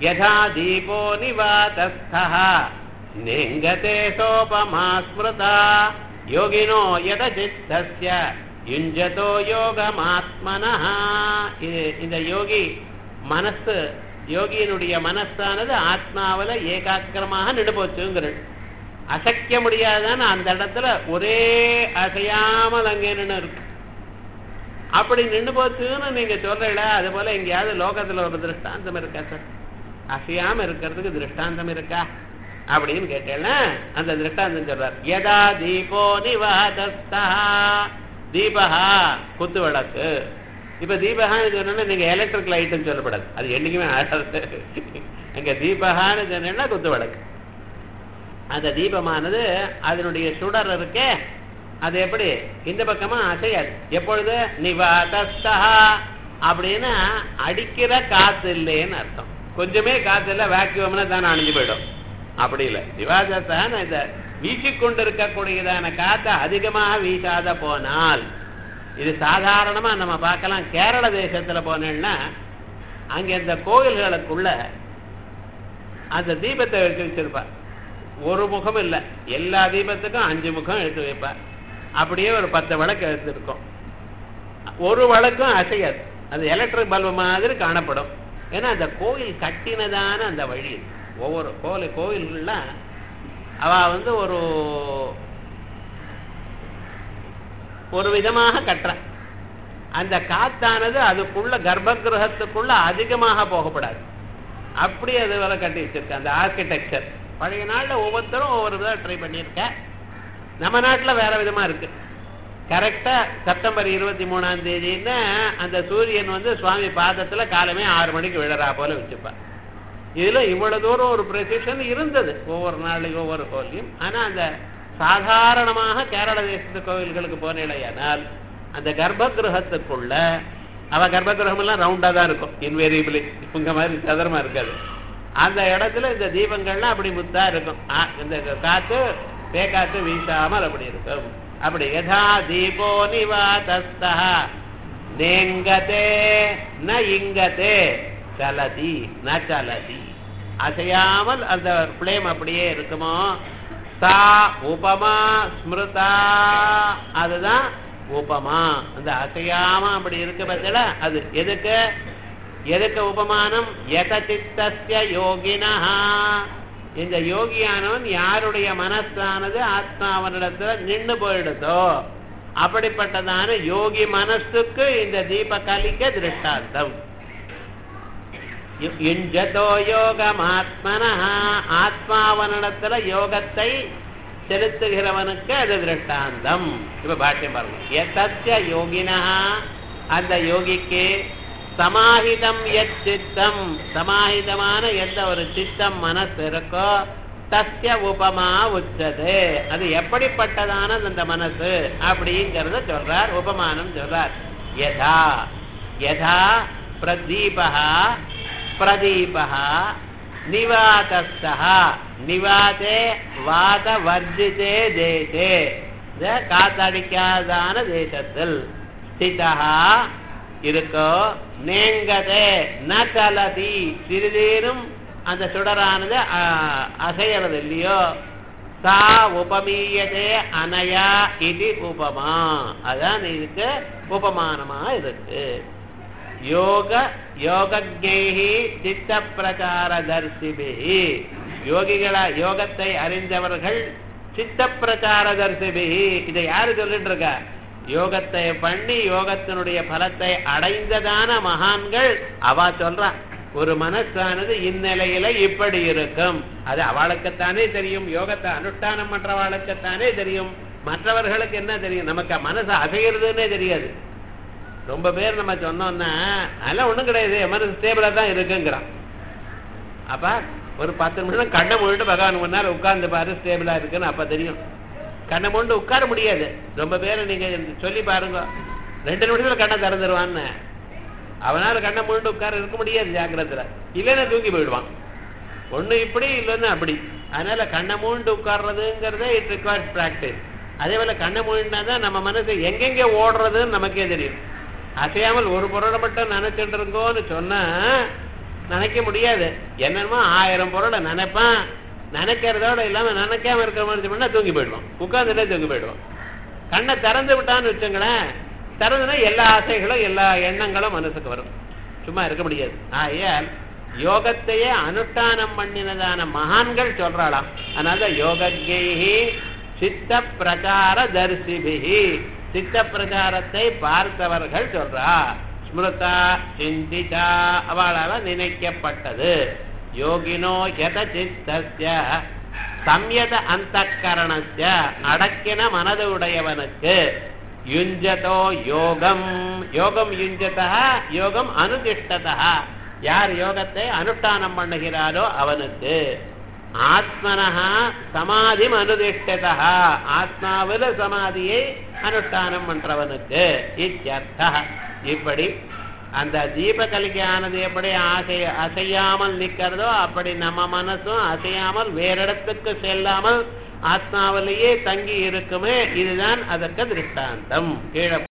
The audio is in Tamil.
யதா தீபோ நிவாதஸ்தः நிங்கதே சோபமா ஸ்மிருதா யோகினோ யத சித்தஸ்ய யுஞ்சதோ யோகமாத்மனः இது இந்த யோகி மனசு யோகியினுடைய மனசானது ஆத்மாவில ஏகாக்கிரமாக நிடுபோச்சுங்கிறது அசைக்க முடியாதான்னு அந்த இடத்துல ஒரே அசையாமல் அங்கே நின்று இருக்கு அப்படி நின்று போச்சுன்னு நீங்க சொல்றீங்களா அது போல எங்கேயாவது லோகத்துல ஒரு திருஷ்டாந்தம் இருக்கா சார் அசையாம இருக்கிறதுக்கு திருஷ்டாந்தம் இருக்கா அப்படின்னு கேட்டேன்னா அந்த திருஷ்டாந்தம் சொல்றார் யதா தீபோ நிவாதஸ்தா தீபஹா குத்து விளக்கு இப்ப தீபகான்னு சொன்னா நீங்க எலக்ட்ரிக் லைட்னு சொல்லப்படாது அது என்னைக்குமே ஆடாது அங்க தீபகான்னு சொன்னா குத்து விளக்கு அந்த தீபமானது அதனுடைய சுடர் இருக்கே அது எப்படி இந்த பக்கமா அசையாது எப்பொழுது நிவாதஸ்தா அப்படின்னா அடிக்கிற காத்து இல்லைன்னு அர்த்தம் கொஞ்சமே காத்து இல்லை வேக்யூம்னா தானே அணிஞ்சு போயிடும் அப்படி இல்லை நிவாதஸ்தான் இந்த வீசிக்கொண்டு இருக்கக்கூடியதான காத்து அதிகமாக வீசாத போனால் இது சாதாரணமா நம்ம பார்க்கலாம் கேரள தேசத்துல போனேன்னா அங்க இந்த கோயில்களுக்குள்ள அந்த தீபத்தை வச்சு வச்சிருப்பா ஒரு முகம் இல்லை எல்லா தீபத்துக்கும் அஞ்சு முகம் எடுத்து வைப்பா அப்படியே ஒரு பத்து விளக்கு எடுத்துருக்கும் ஒரு விளக்கும் அசையாது அது எலக்ட்ரிக் பல்பு மாதிரி காணப்படும் ஏன்னா அந்த கோயில் கட்டினதான அந்த வழி ஒவ்வொரு கோவில் கோயில்கள்லாம் அவ வந்து ஒரு ஒரு விதமாக கட்டுற அந்த காத்தானது அதுக்குள்ள கர்ப்ப கிரகத்துக்குள்ள அதிகமாக போகப்படாது அப்படி அது வரை கட்டி வச்சிருக்க அந்த ஆர்கிடெக்சர் பழைய நாள்ல ஒவ்வொருத்தரும் ஒவ்வொரு விதம் ட்ரை பண்ணியிருக்க நம்ம நாட்டுல வேற விதமா இருக்கு கரெக்டா செப்டம்பர் இருபத்தி மூணாம் தேதின்னா அந்த சூரியன் வந்து சுவாமி பாதத்துல காலமே ஆறு மணிக்கு விழறா போல வச்சுப்பா இதுல இவ்வளவு தூரம் ஒரு ப்ரெசிஷன் இருந்தது ஒவ்வொரு நாளைக்கும் ஒவ்வொரு கோயிலையும் ஆனா அந்த சாதாரணமாக கேரள தேசத்து கோவில்களுக்கு போனேனால் அந்த கர்ப்ப கிரகத்துக்குள்ள அவ கர்ப்ப கிரகம் எல்லாம் ரவுண்டா தான் இருக்கும் இன்வேரியபிளி இவங்க மாதிரி சதுரமா இருக்காது அந்த இடத்துல இந்த தீபங்கள்லாம் அப்படி முத்தா இருக்கும் ஆ, இந்த காத்து பேக்காத்து வீசாமல் அப்படி இருக்கும் அப்படி யதா தீபோ நிவாதஸ்தா நேங்கதே ந இங்கதே சலதி ந சலதி அசையாமல் அந்த பிளேம் அப்படியே இருக்குமோ சா உபமா ஸ்மிருதா அதுதான் உபமா அந்த அசையாம அப்படி இருக்கு பார்த்தீங்களா அது எதுக்கு எதுக்கு உபமானம் எத சித்தஸ்ய யோகினா இந்த யோகியானவன் யாருடைய மனசானது ஆத்மாவனிடத்துல நின்று போயிடுதோ அப்படிப்பட்டதான யோகி மனசுக்கு இந்த தீப கலிக்க திருஷ்டாந்தம் யுஞ்சதோ யோகமாத்மன ஆத்மாவனிடத்துல யோகத்தை செலுத்துகிறவனுக்கு அது திருஷ்டாந்தம் இப்ப பாஷ்யம் பாருங்க எத்தஸ்ய யோகினா அந்த யோகிக்கு சமாஹிதம் எத் சித்தம் சமாஹிதமான எந்த ஒரு சித்தம் மனசு இருக்கோ தஸ்ய உபமா உச்சது அது எப்படிப்பட்டதான அந்த மனசு அப்படிங்கறத சொல்றார் உபமானம் சொல்றார் யதா யதா பிரதீபா பிரதீபா நிவாதஸ்தः நிவாதே வாத வர்ஜிதே தேசே இந்த காத்தடிக்காதான தேசத்தில் ஸ்திதா இருக்கோ நேங்கதே ந சலதி சிறிதேனும் அந்த சுடரானது ஆ, அசையறது இல்லையோ சா உபமீயதே அனயா இது உபமா அதான் இதுக்கு உபமானமா இருக்கு யோக யோகஜைஹி சித்த பிரச்சாரதர்சிபிஹி யோகிகளா யோகத்தை அறிந்தவர்கள் சித்த பிரச்சாரதர்சிபிஹி இதை யாரு சொல்லிட்டு இருக்கா யோகத்தை பண்ணி யோகத்தினுடைய பலத்தை அடைந்ததான மகான்கள் அவ சொல்றா ஒரு மனசானது இந்நிலையில இப்படி இருக்கும் அது அவளுக்குத்தானே தெரியும் யோகத்தை அனுஷ்டானம் பண்றவாளுக்குத்தானே தெரியும் மற்றவர்களுக்கு என்ன தெரியும் நமக்கு மனசு அசைகிறதுன்னே தெரியாது ரொம்ப பேர் நம்ம சொன்னோம்னா அதெல்லாம் ஒண்ணும் கிடையாது என் மனசு ஸ்டேபிளா தான் இருக்குங்கிறான் அப்ப ஒரு பத்து நிமிஷம் கண்ணை மூடிட்டு பகவான் முன்னால உட்கார்ந்து பாரு ஸ்டேபிளா இருக்குன்னு அப்ப தெரியும் கண்ணை மூண்டு உட்கார முடியாது ரொம்ப பேரை நீங்க சொல்லி பாருங்க ரெண்டு நிமிஷத்துல கண்ணை திறந்துருவான்னு அவனால கண்ணை மூண்டு உட்கார இருக்க முடியாது ஜாக்கிரத்துல இல்லைன்னா தூங்கி போயிடுவான் ஒண்ணு இப்படி இல்லைன்னா அப்படி அதனால கண்ணை மூண்டு உட்கார்றதுங்கிறதே இட் ரிக்வயர்ஸ் பிராக்டிஸ் அதே போல கண்ணை மூடினா தான் நம்ம மனசு எங்கெங்க ஓடுறதுன்னு நமக்கே தெரியும் அசையாமல் ஒரு பொருளை மட்டும் நினைச்சிட்டு இருக்கோம்னு சொன்னா நினைக்க முடியாது என்னமோ ஆயிரம் பொருளை நினைப்பான் நினைக்கிறதோட இல்லாம நினைக்காம இருக்கிற மாதிரி பண்ணா தூங்கி போயிடுவான் உட்கார்ந்துட்டே தூங்கி போயிடுவான் கண்ணை திறந்து விட்டான்னு வச்சுங்களேன் திறந்துனா எல்லா ஆசைகளும் எல்லா எண்ணங்களும் மனசுக்கு வரும் சும்மா இருக்க முடியாது ஆகையால் யோகத்தையே அனுஷ்டானம் பண்ணினதான மகான்கள் சொல்றாளாம் அதனால யோகஜெயி சித்த பிரகார தரிசிபிகி சித்த பிரகாரத்தை பார்த்தவர்கள் சொல்றா ஸ்மிருதா சிந்திதா அவளால நினைக்கப்பட்டது யோகினோ யத சித்தஸ்ய சம்யத அந்த கரணஸ்ய அடக்கின மனது உடையவனுக்கு யுஞ்சதோ யோகம் யோகம் யுஞ்சதா யோகம் அனுதிஷ்டதா யார் யோகத்தை அனுஷ்டானம் பண்ணுகிறாரோ அவனுக்கு ஆத்மனஹா சமாதி அனுதிஷ்டதா ஆத்மாவில் சமாதியை அனுஷ்டானம் பண்றவனுக்கு இத்தியர்த்தா இப்படி அந்த தீபகலிகையானது எப்படி ஆசை அசையாமல் நிற்கிறதோ அப்படி நம்ம மனசும் அசையாமல் வேறிடத்துக்கு செல்லாமல் ஆத்மாவிலேயே தங்கி இருக்குமே இதுதான் அதற்கு திருஷ்டாந்தம் கீழே